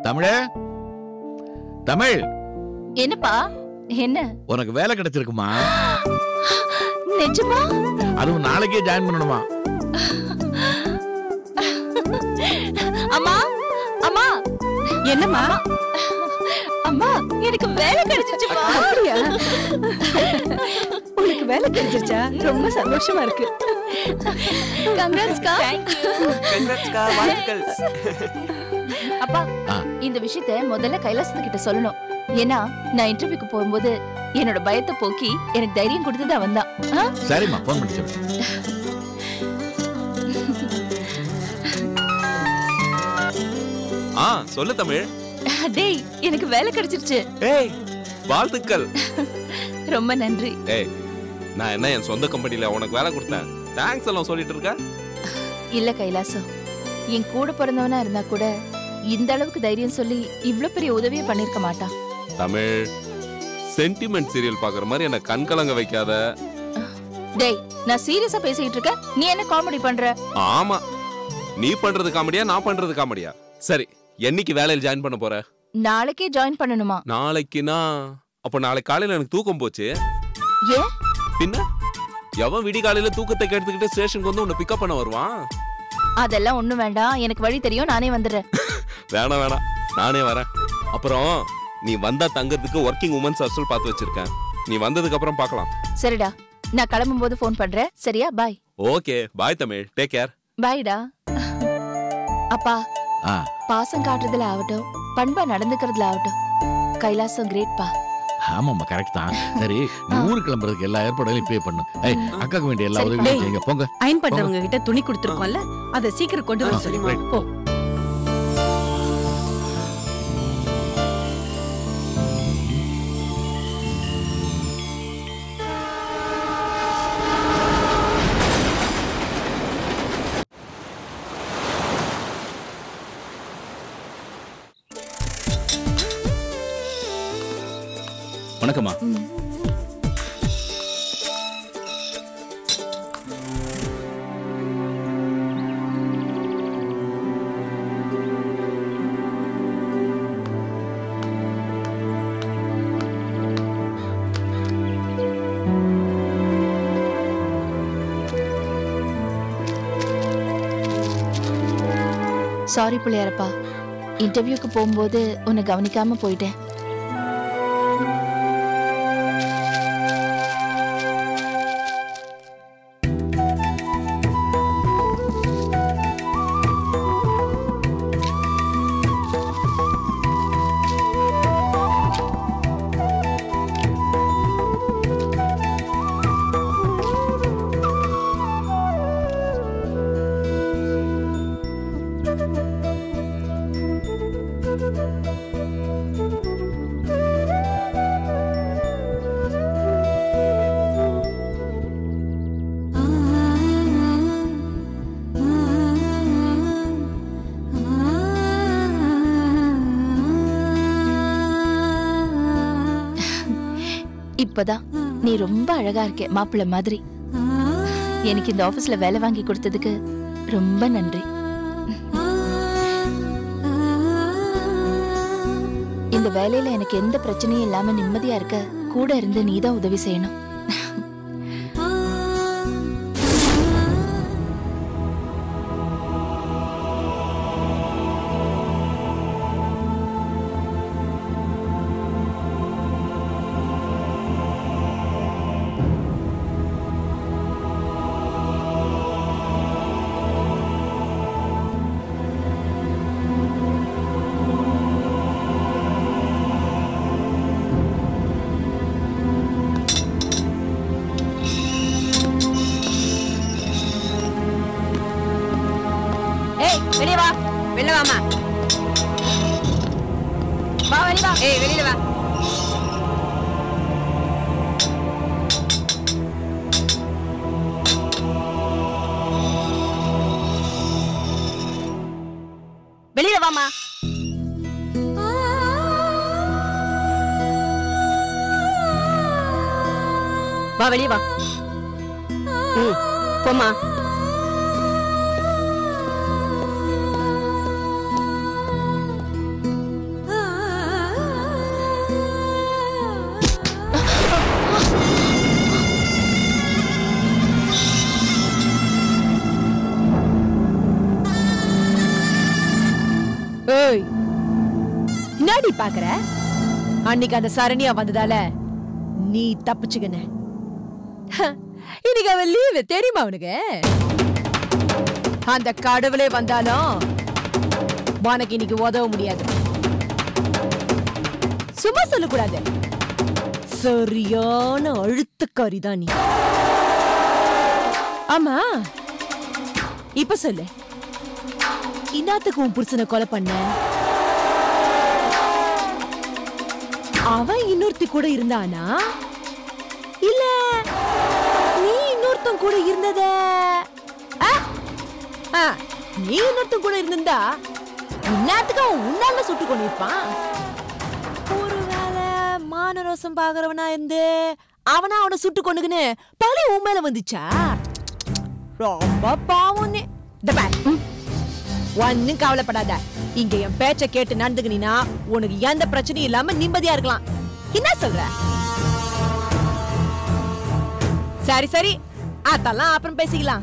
தமிழே தமிழ் என்னப்பா என்ன உனக்கு வேலை கிடைச்சிருக்குமா நிஜமா அதுவும் நாளைக்கே ஜாயின் பண்ணணுமா அம்மா அம்மா என்னம்மா அம்மா எனக்கு வேலை கிடைச்சிச்சுப்பா அப்படியா உனக்கு வேலை கிடைச்சிருச்சா ரொம்ப சந்தோஷமா இருக்கு கங்க்ராட்ஸ்க்கா கங்க்ராட்ஸ்க்கா வாழ்த்துக்கள் அப்பா ஆ. இந்த விஷயத்த முதல்ல கைலாசத்து கிட்ட சொல்லணும் ஏன்னா நான் இன்டர்வியூக்கு போகும்போது என்னோட பயத்தை போக்கி எனக்கு தைரியம் கொடுத்தது அவன் தான் சரிம்மா ஃபோன் பண்ணி சொல்லு ஆ சொல்லு தமிழ் டேய் எனக்கு வேலை கிடைச்சிருச்சு ஏய் வாழ்த்துக்கள் ரொம்ப நன்றி ஏய் நான் என்ன என் சொந்த கம்பெனில உனக்கு வேலை கொடுத்தேன் தேங்க்ஸ் எல்லாம் சொல்லிட்டு இருக்க இல்ல கைலாசம் என் கூட பிறந்தவனா இருந்தா கூட இந்த அளவுக்கு தைரியம் சொல்லி இவ்ளோ பெரிய உதவியை பண்ணிருக்க மாட்டான் தமிழ் சென்டிமெண்ட் சீரியல் பாக்குற மாதிரி என்ன கண் கலங்க வைக்காத டேய் நான் சீரியஸா பேசிட்டு இருக்கேன் நீ என்ன காமெடி பண்ற ஆமா நீ பண்றது காமெடியா நான் பண்றது காமெடியா சரி என்னைக்கு வேலையில் ஜாயின் பண்ண போற நாளைக்கே ஜாயின் பண்ணணுமா நாளைக்குனா அப்ப நாளைக்கு காலையில எனக்கு தூக்கம் போச்சு ஏன் பின்ன எவன் விடி காலையில தூக்கத்தை கெடுத்துக்கிட்டு ஸ்டேஷனுக்கு வந்து உன்னை பிக்கப் பண்ண வருவான் அதெல்லாம் ஒண்ணும் வேண்டாம் எனக்கு வழி தெரியும் நானே வந்துடுறேன் வேணாம் வேணாம் நானே வரேன் அப்புறம் நீ வந்தா தங்கறதுக்கு ஒர்க்கிங் உமன்ஸ் ஹாஸ்டல் பார்த்து வச்சிருக்கேன் நீ வந்ததுக்கு அப்புறம் பார்க்கலாம் சரிடா நான் கிளம்பும் போது ஃபோன் பண்றேன் சரியா bye okay bye Tamil take care பாய்டா அப்பா ஆ பாசம் காட்டுறதுல ஆகட்டும் பண்பா நடந்துக்கிறதுல ஆகட்டும் கைலாசம் கிரேட்பா ஆமாம்மா கரெக்ட் தான் சரி நீ ஊருக்கு கிளம்புறதுக்கு எல்லா ஏற்பாடுகளையும் இப்பயே பண்ணு ஏய் அக்காக்கு வேண்டிய எல்லா சரி, உதவியும் டேய். செய்யுங்க போங்க அயன் பண்றவங்க கிட்ட துணி கொடுத்துருக்கோம்ல அதை சீக்கிரம் கொண்டு வர ஆ, சொல்லி right. போ வணக்கம்மா ம். சாரி பிள்ளையாரப்பா இன்டர்வியூக்கு போகும்போது உன்னை கவனிக்காம போயிட்டேன் இப்பதான் நீ ரொம்ப அழகா இருக்க மாப்பிள்ளை மாதிரி எனக்கு இந்த ஆபீஸ்ல வேலை வாங்கி கொடுத்ததுக்கு ரொம்ப நன்றி இந்த வேலையில எனக்கு எந்த பிரச்சனையும் இல்லாம நிம்மதியா இருக்க கூட இருந்து நீதான் உதவி செய்யணும் ஏய் வெளிய வா வெளில வாமா வா வெளிய வா ஏய் வெளியில வா வெளியில வாமா வா வெளிய வா ம் போமா ஏய் என்னடி பாக்குற அன்னைக்கு அந்த சரணியா வந்ததால நீ தப்பிச்சுக்கின ஹ, இன்னைக்கு அவன் லீவு தெரியுமா அவனுக்கு அந்த கடவுளே வந்தாலும் உனக்கு இன்னைக்கு உதவ முடியாது சும்மா சொல்லக்கூடாது சரியான அழுத்தக்காரி தான் நீ ஆமா இப்ப சொல்லு இன்னாத்துக்கு உன் புருஷனை கொலை பண்ண அவன் இன்னொருத்தி கூட இருந்தானா இல்ல நீ இன்னொருத்தன் கூட இருந்தத ஆ? ஆ, நீ இன்னொருத்தன் கூட இருந்திருந்தா இன்னாத்துக்கு அவன் உன்னால சுட்டு கொண்டிருப்பான் ஒருவேளை மானரோசம் பாக்குறவனா இருந்து அவனா அவனை சுட்டு கொண்டுக்குன்னு பழி உன் மேல வந்துச்சா ரொம்ப பாவம் நீ. இந்த பார், ம். ஒண்ணும் கவலைப்படாத இங்க என் பேச்ச கேட்டு நடந்துக்கினா உனக்கு எந்த பிரச்சனையும் இல்லாம நிம்மதியா இருக்கலாம் என்ன சொல்ற சரி சரி அதெல்லாம் அப்புறம் பேசிக்கலாம்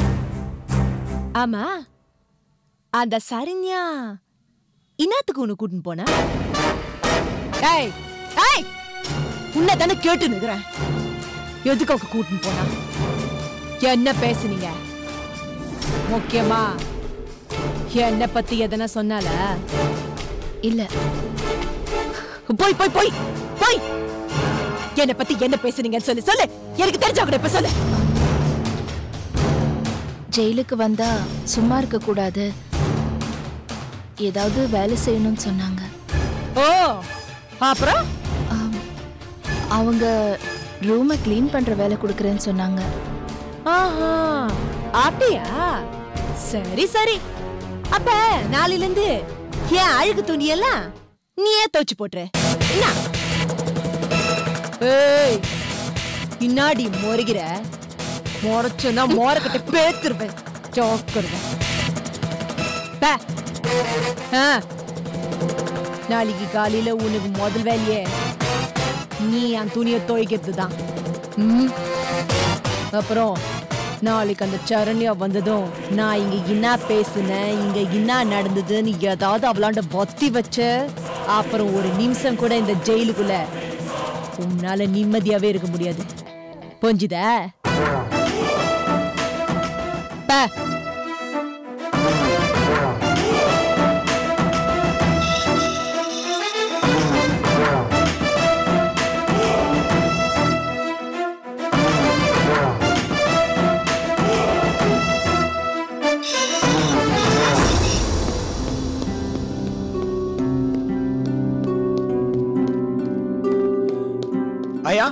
ஆமா அந்த சரிஞா இன்னாத்துக்கு உன்னை கூட்டின்னு போனா ஏய் ஏய் உன்னை தானே கேட்டு நிக்கிறேன் எதுக்கு அவங்க கூட்டின்னு போனா என்ன பேசுனீங்க முக்கியமா என்ன பத்தி எதனா சொன்னால இல்ல போய் போய் போய் போய் என்ன பத்தி என்ன பேசுனீங்கன்னு சொல்லு சொல்லு எனக்கு தெரிஞ்சா கூட இப்ப சொல்லு ஜெயிலுக்கு வந்தா சும்மா இருக்க கூடாது ஏதாவது வேலை செய்யணும்னு சொன்னாங்க ஓ அப்புறம் ஆம். அவங்க ரூமை க்ளீன் பண்ற வேலை கொடுக்குறேன்னு சொன்னாங்க ஆஹா அப்படியா சரி சரி அப்ப நாளையில இருந்து ஏன் அழுகு துணியெல்லாம் நீயே துவைச்சு போட்டுரு என்ன ஏய் பின்னாடி முறைகிற முறைச்சுன்னா மோரக்கிட்ட பேத்துருவேன் சோக்குருவேன் பே. ஆ. நாளைக்கு காலையில உனக்கு முதல் வேலையே நீ என் துணியை துவைக்கிறது தான் ம் அப்புறம் நாளைக்கு அந்த சரண்யா வந்ததும் நான் இங்க என்ன பேசுனேன் இங்க என்ன நடந்ததுன்னு ஏதாவது அவளாண்ட பத்தி வச்ச அப்புறம் ஒரு நிமிஷம் கூட இந்த ஜெயிலுக்குள்ள உன்னால நிம்மதியாவே இருக்க முடியாது புரிஞ்சுதா பே. ஆயா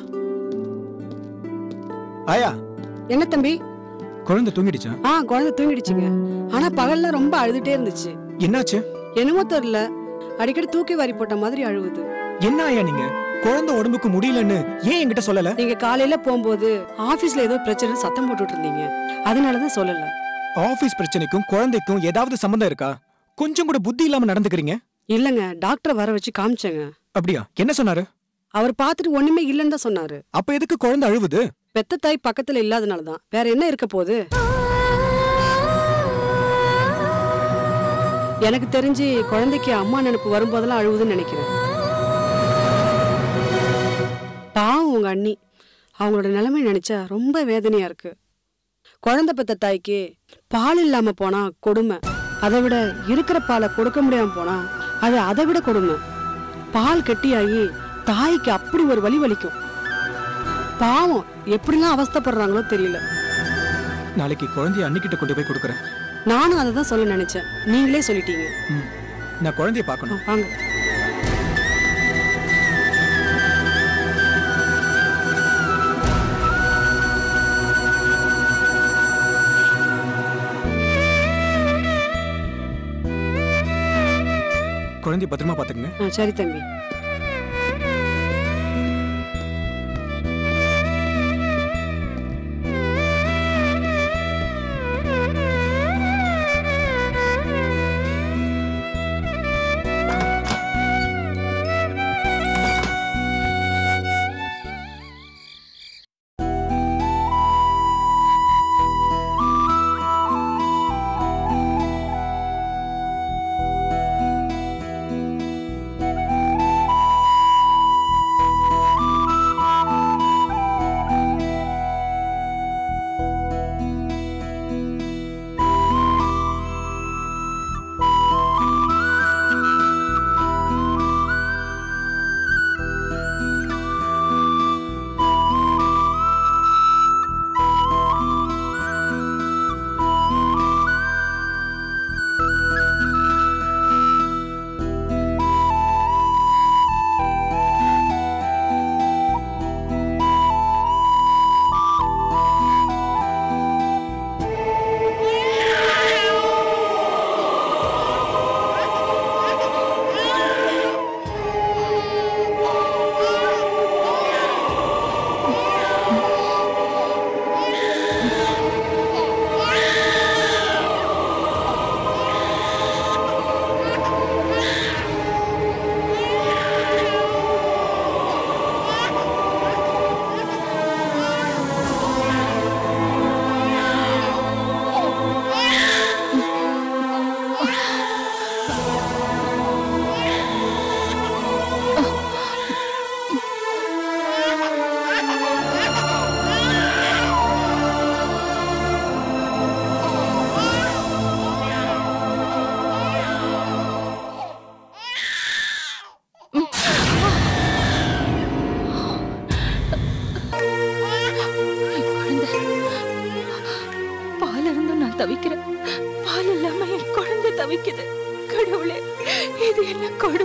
ஆயா என்ன தம்பி குழந்தை தூங்கிடுச்சா ஆ குழந்தை தூங்கிடுச்சுங்க ஆனா பகல்ல ரொம்ப அழுதுட்டே இருந்துச்சு என்னாச்சு என்னமோ தெரியல அடிக்கடி தூக்கி வாரி போட்ட மாதிரி அழுவுது என்ன ஆயா நீங்க குழந்தை உடம்புக்கு முடியலன்னு ஏன் என்கிட்ட சொல்லல நீங்க காலையில போகும்போது ஆபீஸ்ல ஏதோ பிரச்சனை சத்தம் போட்டுட்டு இருந்தீங்க அதனாலதான் சொல்லல ஆபீஸ் பிரச்சனைக்கும் குழந்தைக்கும் ஏதாவது சம்மந்தம் இருக்கா கொஞ்சம் கூட புத்தி இல்லாம நடந்துக்கிறீங்க இல்லங்க டாக்டரை வர வச்சு காமிச்சேங்க அப்படியா என்ன சொன்னாரு அவர் பார்த்துட்டு ஒண்ணுமே இல்லைன்னு தான் சொன்னாரு அப்ப எதுக்கு குழந்தை அழுவுது பெத்த தாய் பக்கத்துல இல்லாதனால தான் வேற என்ன இருக்க போகுது எனக்கு தெரிஞ்சு குழந்தைக்கு அம்மா நினைப்பு வரும்போதெல்லாம் அழுவுதுன்னு நினைக்கிறேன் பாவம் உங்க அண்ணி அவங்களோட நிலைமை நினைச்சா ரொம்ப வேதனையா இருக்கு குழந்தை பெத்த தாய்க்கு பால் இல்லாம போனா கொடுமை அதை விட இருக்கிற பாலை கொடுக்க முடியாம போனா அது அதை விட கொடுமை பால் கட்டியாகி தாய்க்கு அப்படி ஒரு வலி வலிக்கும் பாவம் எப்படிலாம் அவஸ்தைப்படுறாங்களோ தெரியல நாளைக்கு குழந்தைய அன்னிக்கிட்ட கொண்டு போய் கொடுக்குறேன் நானும் அதை தான் சொல்ல நினைச்சேன் நீங்களே சொல்லிட்டீங்க ம். நான் குழந்தைய பார்க்கணும் வாங்க குழந்தைய பத்திரமா பாத்துக்கங்க ஆ சரி தம்பி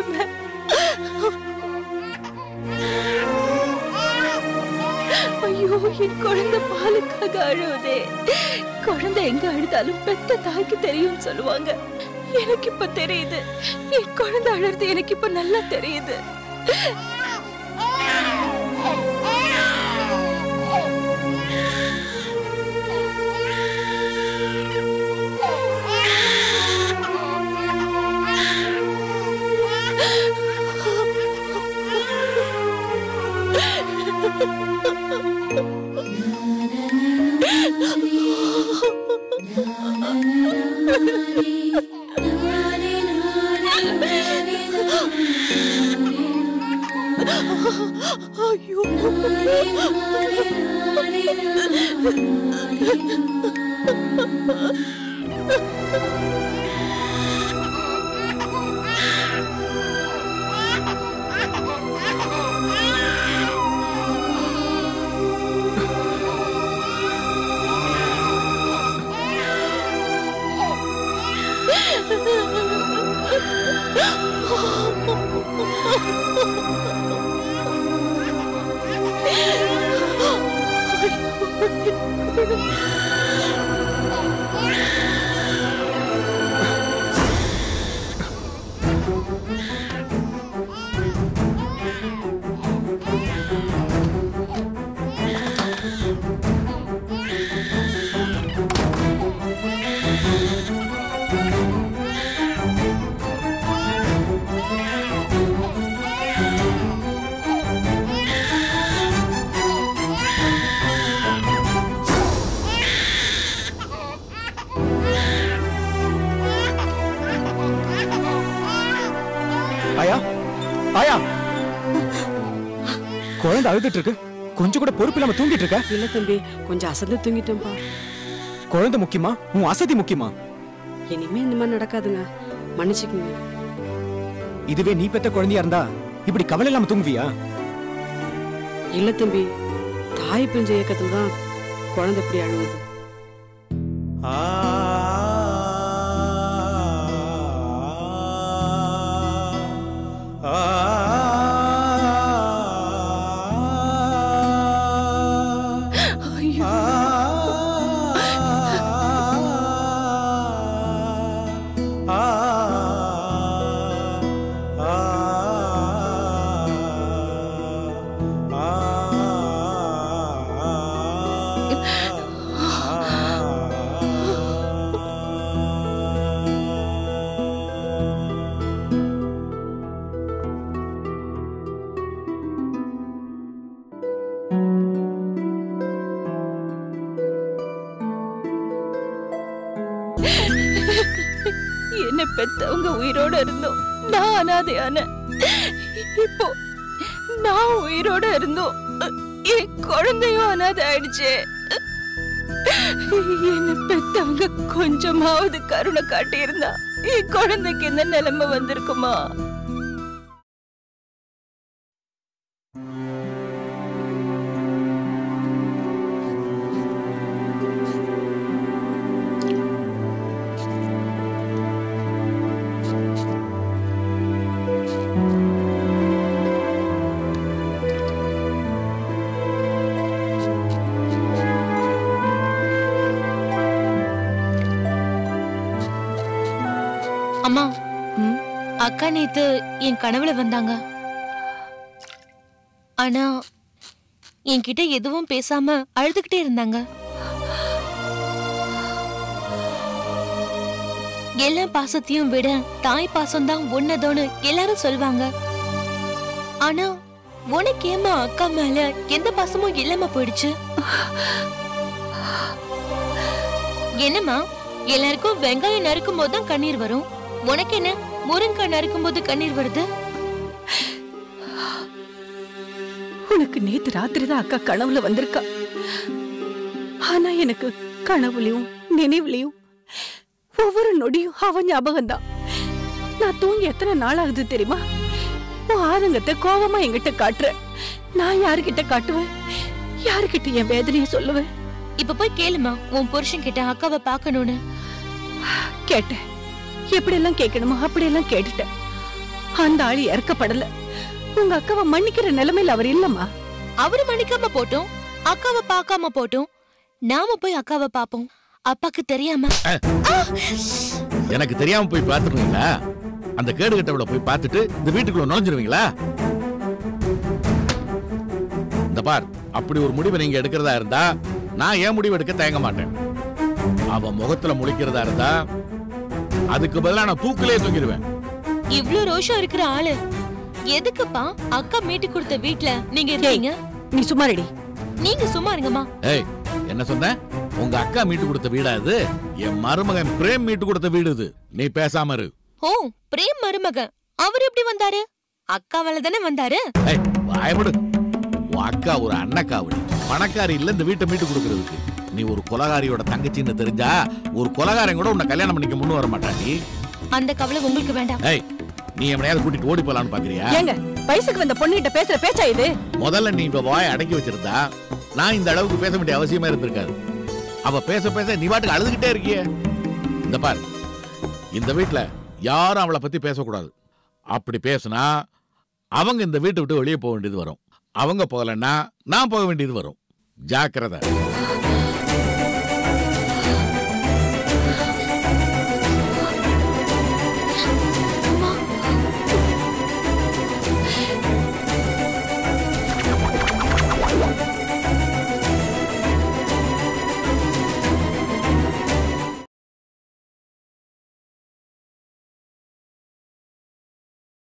கொடுமை ஐயோ என் குழந்தை பாலுக்காக அழுவுதே குழந்தை எங்க அழுதாலும் பெத்த தாய்க்கு தெரியும் சொல்லுவாங்க எனக்கு இப்ப தெரியுது என் குழந்தை அழுறது எனக்கு இப்ப நல்லா தெரியுது ஐயோ ஆயா ஆயா குழந்தை அழுதுட்டு இருக்கு கொஞ்சம் கூட பொறுப்பு இல்லாம தூங்கிட்டு இருக்க இல்ல தம்பி கொஞ்சம் அசந்து தூங்கிட்டேன்பா குழந்தை முக்கியமா உன் அசதி முக்கியமா இனிமே இந்த மாதிரி நடக்காதுங்க மன்னிச்சுக்குங்க இதுவே நீ பெத்த குழந்தையா இருந்தா இப்படி கவலை இல்லாம தூங்குவியா இல்ல தம்பி தாய் பிஞ்ச இயக்கத்துல தான் குழந்தை இப்படி அழுவுது ஐயோ என்ன பெத்தவங்க உயிரோட இருந்தோம் நான் அனாதையான இப்போ நான் உயிரோட இருந்தோம் என் குழந்தையும் அனாதை ஆயிடுச்சே என்ன பெத்தவங்க கொஞ்சமாவது கருணை காட்டி இருந்தா என் குழந்தைக்கு என்ன நிலைமை வந்திருக்குமா அம்மா ம்? அக்கா நேத்து என் கனவுல வந்தாங்க ஆனா என்கிட்ட எதுவும் பேசாம அழுதுகிட்டே இருந்தாங்க எல்லா பாசத்தையும் விட தாய் பாசம்தான் ஒன்னதோன்னு எல்லாரும் சொல்வாங்க ஆனா உனக்கு ஏமா அக்கா மேல எந்த பாசமும் இல்லாம போயிடுச்சு என்னம்மா எல்லாருக்கும் வெங்காயம் நறுக்கும் போது தான் கண்ணீர் வரும் உனக்கு என்ன முருங்கை நறுக்கும் போது கண்ணீர் வருது உனக்கு நேத்து ராத்திரி தான் அக்கா கனவுல வந்திருக்கா ஆனா எனக்கு கனவுலயும் நினைவுலயும் ஒவ்வொரு நொடியும் அவ ஞாபகம் தான் நான் தூங்கி எத்தனை நாள் ஆகுது தெரியுமா உன் ஆதங்கத்தை கோவமா என்கிட்ட காட்டுற நான் யாருகிட்ட காட்டுவேன் யாருகிட்ட என் வேதனையை சொல்லுவேன் இப்ப போய் கேளுமா உன் புருஷன் கிட்ட அக்காவை பார்க்கணும்னு கேட்டேன் எப்படி எல்லாம் கேட்கணுமோ அப்படி எல்லாம் கேட்டுட்டேன் அந்த ஆளு இறக்கப்படல உங்க அக்காவை மன்னிக்கிற நிலைமையில அவர் இல்லம்மா அவரு மன்னிக்காம போட்டோம் அக்காவை பார்க்காம போட்டோம் நாம போய் அக்காவை பாப்போம் அப்பாக்கு தெரியாம எனக்கு தெரியாம போய் பார்த்துருவீங்களா அந்த கேடு கட்டவளை போய் பார்த்துட்டு இந்த வீட்டுக்குள்ள நுழைஞ்சிருவீங்களா இந்த பார் அப்படி ஒரு முடிவை நீங்க எடுக்கிறதா இருந்தா நான் ஏன் முடிவு எடுக்க தயங்க மாட்டேன் அவ முகத்துல முழிக்கிறதா இருந்தா அதுக்கு பதிலா நான் தூக்கிலே தூக்கிடுவேன் இவ்ளோ ரோஷம் இருக்கிற ஆளு எதுக்குப்பா அக்கா மீட்டு கொடுத்த வீட்ல நீங்க இருக்கீங்க நீ சும்மா ரெடி நீங்க சும்மா இருங்கம்மா ஏய் என்ன சொன்ன உங்க அக்கா மீட்டு கொடுத்த வீடா இது என் மருமகன் பிரேம் மீட்டு கொடுத்த வீடு இது நீ பேசாம இரு ஓ பிரேம் மருமகன் அவர் எப்படி வந்தாரு அக்காவால தானே வந்தாரு ஏய் வாயமுடு உன் அக்கா ஒரு அண்ணக்காவடி பணக்காரி இல்ல இந்த வீட்டை மீட்டு கொடுக்கறதுக்கு நீ ஒரு கொலகாரியோட தங்கச்சின்னு தெரிஞ்சா ஒரு கொலகாரன் கூட உன்னை கல்யாணம் பண்ணிக்க முன்னு வர மாட்டாடி அந்த கவலை உங்களுக்கு வேண்டாம் ஏய் நீ எவனையாவது கூட்டிட்டு ஓடி போலான்னு பாக்குறியா ஏங்க வயசுக்கு வந்த பொண்ணுகிட்ட பேசுற பேச்சா இது முதல்ல நீ இப்ப வாயை அடக்கி வச்சிருந்தா நான் இந்த அளவுக்கு பேச வேண்டிய அவசியமே இருந்திருக்காது அவ பேச பேச நீ பாட்டுக்கு அழுதுகிட்டே இருக்கியே இந்த பார் இந்த வீட்ல யாரும் அவளை பத்தி பேசக்கூடாது அப்படி பேசுனா அவங்க இந்த வீட்டை விட்டு வெளியே போக வேண்டியது வரும் அவங்க போகலைன்னா நான் போக வேண்டியது வரும் ஜாக்கிரதை